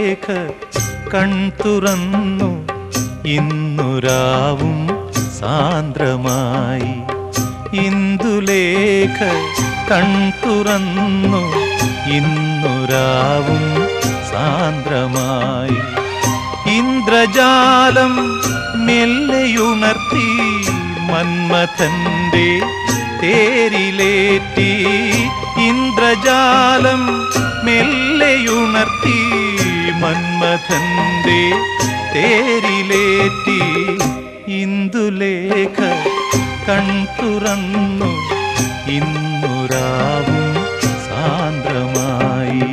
ഇന്ദുലേഖ കൺതുറന്നു ഇന്നുരാവും സാന്ദ്രമായി ഇന്ദുലേഖ കൺതുറന്നു ഇന്നുരാവും സാന്ദ്രമായി ഇന്ദ്രജാലം മെല്ലെയുണർത്തി മന്മഥന്റെ തേരിലേറ്റി ഇന്ദ്രജാലം മെല്ലെയുണർത്തി മന്മഥന്റെ തേരിലേറ്റി ഇന്ദുലേഖ കൺതുറന്നു ഇന്നുരാവും സാന്ദ്രമായി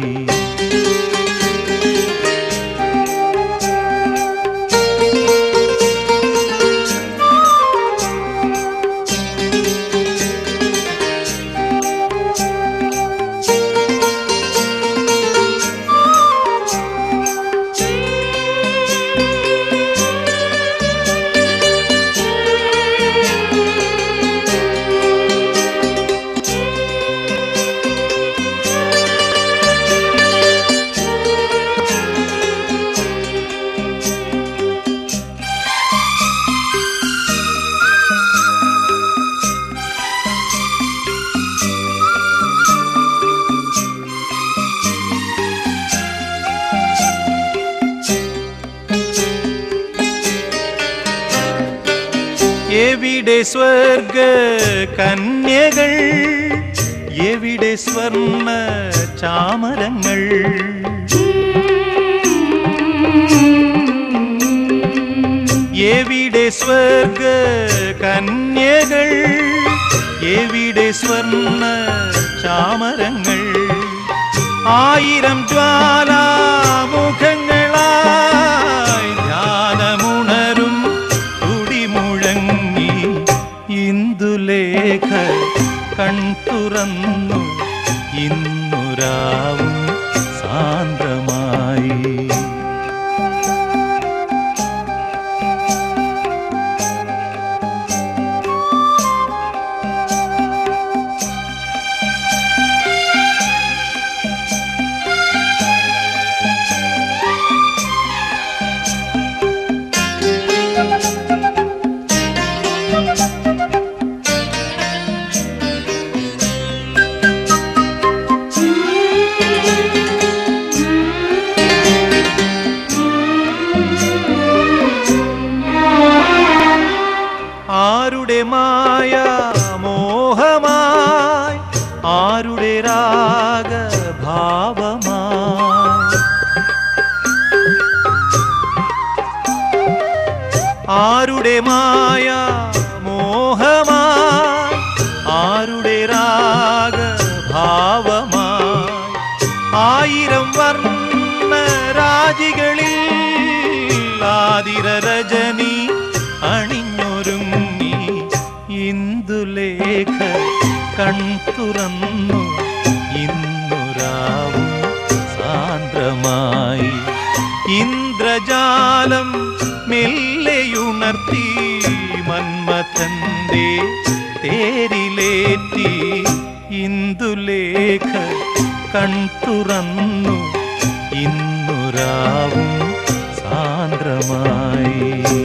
എവിടെ സ്വർഗ കന്യകൾ എവിടെ സ്വർണ ചാമരങ്ങൾ എവിടെ സ്വർഗ കന്യകൾ എവിടെ സ്വർണ ചാമരങ്ങൾ ആയിരം ജ്വാലാമുഖങ്ങളായി ധ്യാനമുണരും തുടിമുഴങ്ങി ഇന്ദുലേഖ കൺതുറന്നു ഇന്നുരാവും സാന്ദ്രമായി ആരുടെ മായ മോഹമായി ആരുടെ രാഗഭാവമായി ആരുടെ മായ മോഹമായി ആരുടെ രാഗഭാവമായി ആയിരം വർണ്ണ രാജികളിൽ ആതിര രജനി അണിഞ്ഞൊരുങ്ങി ഇന്ദുലേഖ കൺതുറന്നു ഇന്നുരാവും സാന്ദ്രമായി ഇന്ദ്രജാലം മെല്ലെയുണർത്തി മന്മഥന്റെ തേരിലേറ്റി ഇന്ദുലേഖ കൺതുറന്നു ഇന്നുരാവും സാന്ദ്രമായി